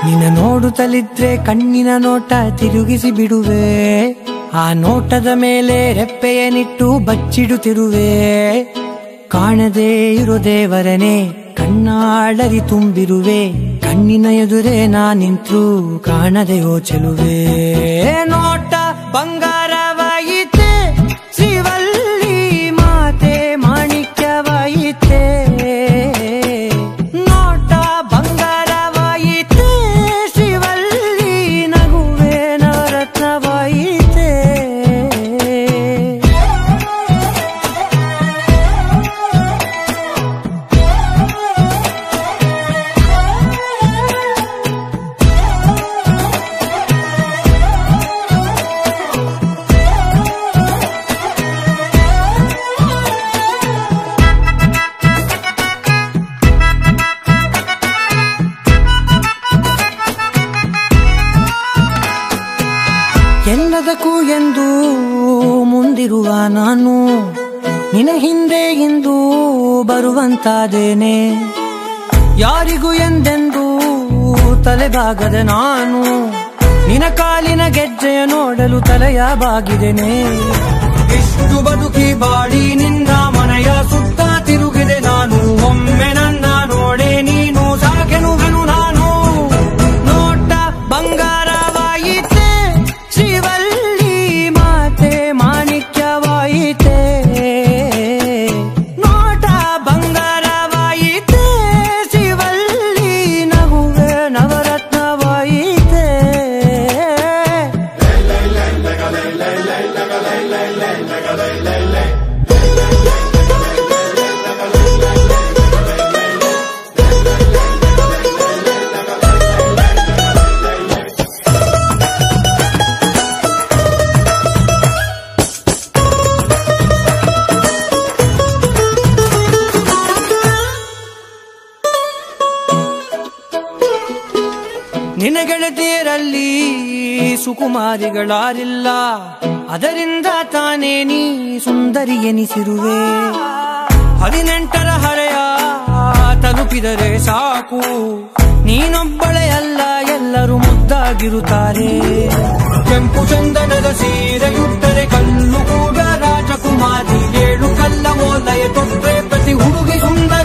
ನಿನ್ನ ನೋಡುತ್ತಲಿದ್ರೆ ಕಣ್ಣಿನ ನೋಟ ತಿರುಗಿಸಿ ಬಿಡುವೆ ಆ ನೋಟದ ಮೇಲೆ ರೆಪ್ಪೆಯನಿಟ್ಟು ಬಚ್ಚಿಡುತ್ತಿರುವೆ ಕಾಣದೇ ಇರೋ ದೇವರನೆ ಕಣ್ಣಾಳರಿ ತುಂಬಿರುವೆ ಕಣ್ಣಿನ ಎದುರೇ ನಾ ನಿಂತ್ರು ಕಾಣದೆಯೋ ಚೆಲುವೆ ನೋಟ ಬಂಗಾರವಾಯಿತೆ ಶ್ರೀವಲ್ಲಿ ಮಾತೆ ಮಾಣಿಕ್ಯವಾಯಿತೆ ನೋಟ ಬಂಗಾರವಾಯಿತೆ ಶ್ರೀವಲ್ಲಿ ನಗುವೆ ನವರತ್ನವಾಯಿತೆ ಎಲ್ಲದಕ್ಕೂ ಎಂದು ಮುಂದಿರುವ ನಾನು ನಿನ ಹಿಂದೆ ಇಂದು ಬರುವಂತಾದೇನೆ ಯಾರಿಗೂ ಎಂದೆಂದು ತಲೆಬಾಗದ ನಾನು ನಿನ ಕಾಲಿನ ಗೆಜ್ಜೆಯ ನೋಡಲು ತಲೆಯ ಬಾಗಿದೆನೆ ಇಷ್ಟು ಬದುಕಿ ಬಾಡಿ ನಿನ್ನ ಮನೆಯ ಸುತ್ತ ತಿರುಗಿದೆ ನಾನು ಒಮ್ಮೆ ನನ್ನ ನೋಡೆ ನೀನು ಸಾಕೆನುಗನು ನಾನು ನೋಟ ಬಂಗಾರವಾಯಿತೆ ಶ್ರೀವಲ್ಲಿ ಮಾತೆ ಮಾಣಿಕ್ಯವಾಯಿತೆ ನೋಟ ಬಂಗಾರವಾಯಿತೆ ಶ್ರೀವಲ್ಲಿ ನಗುವೆ ನವರತ್ನವಾಯಿತೆ ನಿನ್ನ ಗೆಳತಿಯರಲ್ಲಿ ಸುಕುಮಾರಿಗಳಾರಿಲ್ಲ ಅದರಿಂದ ತಾನೇ ನೀ ಸುಂದರಿ ಎನಿಸಿರುವೆ ಹದಿನೆಂಟರ ಹರೆಯ ತಲುಪಿದರೆ ಸಾಕು ನೀನೊಬ್ಬಳೇ ಅಲ್ಲ ಎಲ್ಲರೂ ಮುದ್ದಾಗಿರುತ್ತಾರೆ ಕೆಂಪು ಚಂದನದ ಸೀರೆಯುಟ್ಟರೆ ಕಲ್ಲು ಕೂಡ ರಾಜಕುಮಾರಿ ಏಳು ಕಲ್ಲ ಓಲಯ ತೊಟ್ಟರೆ ಪ್ರತಿ ಹುಡುಗಿ ಸುಂದರ